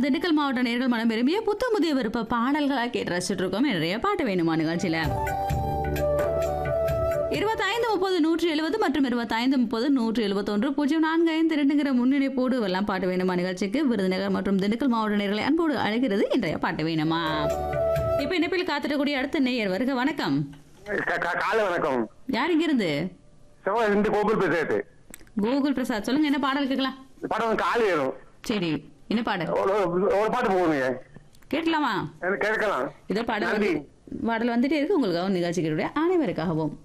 மற்றும் திண்டுக்கல் மாவட்ட நேர்கள் மனம் விரும்பிய புத்த முதிய விருப்ப பாடல்களா கேட்டு ரசிச்சுட்டு இருக்கோம் நிறைய பாட்டு வேணுமா நிகழ்ச்சியில இருபத்தைந்து முப்பது நூற்றி எழுபது மற்றும் இருபத்தைந்து முப்பது நூற்றி எழுபத்தொன்று பூஜ்ஜியம் நான்கு ஐந்து இரண்டுங்கிற முன்னிணைப்போடு வெள்ளம் பாட்டு வேணுமா நிகழ்ச்சிக்கு விருதுநகர் மற்றும் திண்டுக்கல் மாவட்ட நேர்களை அன்போடு அழைக்கிறது இன்றைய பாட்டு வேணுமா இப்ப இணைப்பில் காத்திடக்கூடிய அடுத்த நேயர் வருக வணக்கம் கா- கா- காலை வணக்கம் யார் இங்கிருந்து செவ்வாய் இந்த கோகுல் பேசுறது கூகுள் பிரசாத் சொல்லுங்க என்ன பாடல் கேட்கலாம் படம் வந்து காலி வேணும் சரி என்ன பாடல் ஒரு ஒரு பாட்டு போகணுங்க கேட்கலாமா எனக்கு கேட்கலாம் இதோ பாடல் நன்றி. வந்து பாடல் வந்துட்டே இருக்கு உங்களுக்காகவும் நிகழ்ச்சிகளுடைய அனைவருக்காகவும்